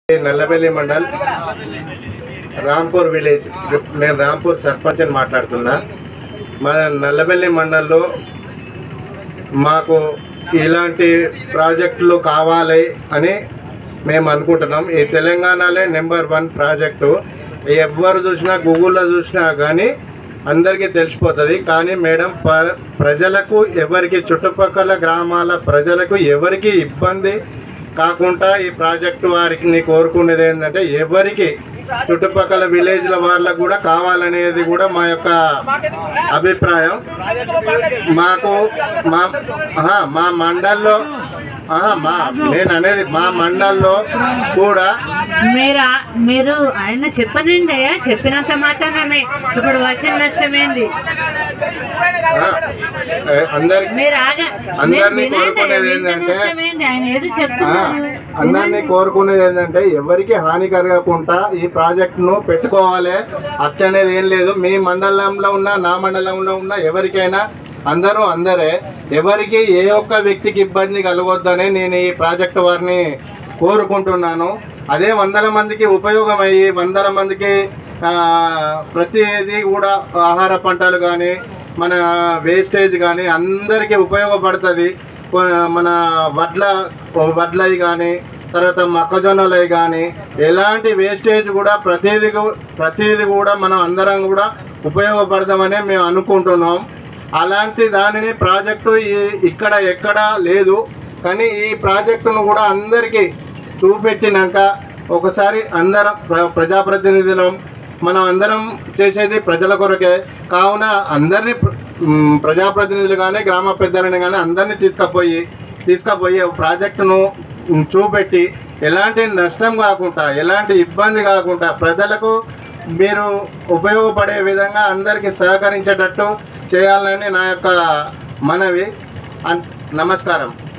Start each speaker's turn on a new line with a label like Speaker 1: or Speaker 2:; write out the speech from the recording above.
Speaker 1: Nallabelli mandal Rampur village నేను రాంపూర్ సర్పంచ్ అని మాట్లాడుతున్నా మన నల్లబెల్లి మండల్లో మాకు ఇలాంటి ప్రాజెక్టులు కావాలి అని మేము అనుకుంటున్నాం ఈ తెలంగాణలో నెంబర్ వన్ ప్రాజెక్టు ఎవరు చూసినా గూగుల్లో చూసినా కానీ అందరికీ తెలిసిపోతుంది కానీ మేడం ప- ప్రజలకు ఎవరికి చుట్టుపక్కల గ్రామాల ప్రజలకు ఎవరికి ఇబ్బంది కాకుండా ఈ ప్రాజెక్టు వారికి కోరుకునేది ఏంటంటే ఎవరికి చుట్టుపక్కల విలేజ్ల వాళ్ళకు కూడా కావాలనేది కూడా మా యొక్క అభిప్రాయం మాకు మా ఆహా, మా మండల్లో ఆహా, మా నేను అనేది మా మండల్లో కూడా
Speaker 2: మీరు మీరు ఆయన చెప్పనండి చెప్పినంత మాత్రమే ఇప్పుడు వచ్చిన నష్టం ఏంది
Speaker 1: ఆ, ఏ, అందరికి
Speaker 2: మీరు ఆగ మీరు
Speaker 1: అందరినీ
Speaker 2: వినండి
Speaker 1: కోరుకునేది
Speaker 2: వింటే
Speaker 1: ఏంటంటే
Speaker 2: నష్టం ఏంది ఆయన ఏదో
Speaker 1: ఆ,
Speaker 2: చెప్తున్నారు
Speaker 1: అందరినీ కోరుకునేది ఏంటంటే ఎవరికి హాని కలగకుండా ఈ ప్రాజెక్టును పెట్టుకోవాలి అట్లనేది ఏం లేదు మీ మండలంలో ఉన్న నా మండలంలో ఉన్న ఎవరికైనా అందరూ అందరే ఎవరికి ఏ ఒక్క వ్యక్తికి ఇబ్బంది కలగొద్దనే నేను ఈ ప్రాజెక్టు వారిని కోరుకుంటున్నాను అదే వందల మందికి ఉపయోగమయ్యి వందల మందికి ఆ, ప్రతిదీ కూడా ఆహార పంటలు కానీ మన వేస్టేజ్ కానీ అందరికీ ఉపయోగపడుతుంది కొ- మన వడ్ల వడ్లవి కానీ తర్వాత మొక్కజొన్నలవి కానీ ఎలాంటి వేస్టేజ్ కూడా ప్రతిదీ గు- ప్రతిదీ కూడా మనం అందరం కూడా ఉపయోగపడదామని మేము అనుకుంటున్నాం అలాంటి దానిని ప్రాజెక్టు ఈ- ఇక్కడ ఎక్కడ లేదు కానీ ఈ ప్రాజెక్టును కూడా అందరికీ చూపెట్టినాక ఒకసారి అందరం ప్ర- ప్రజాప్రతినిధులం మనం అందరం చేసేది ప్రజల కొరకే కావున అందరినీ ప్ర- మ్, ప్రజాప్రతినిధులు కానీ గ్రామ పెద్దలని కానీ అందరినీ తీసుకుపోయి తీసుకుపోయి ఒక ప్రాజెక్టును మ్, చూపెట్టి ఎలాంటి నష్టం కాకుండా ఎలాంటి ఇబ్బంది కాకుండా ప్రజలకు మీరు ఉపయోగపడే విధంగా అందరికీ సహకరించేటట్టు చేయాలని నా యొక్క మనవి అంత నమస్కారం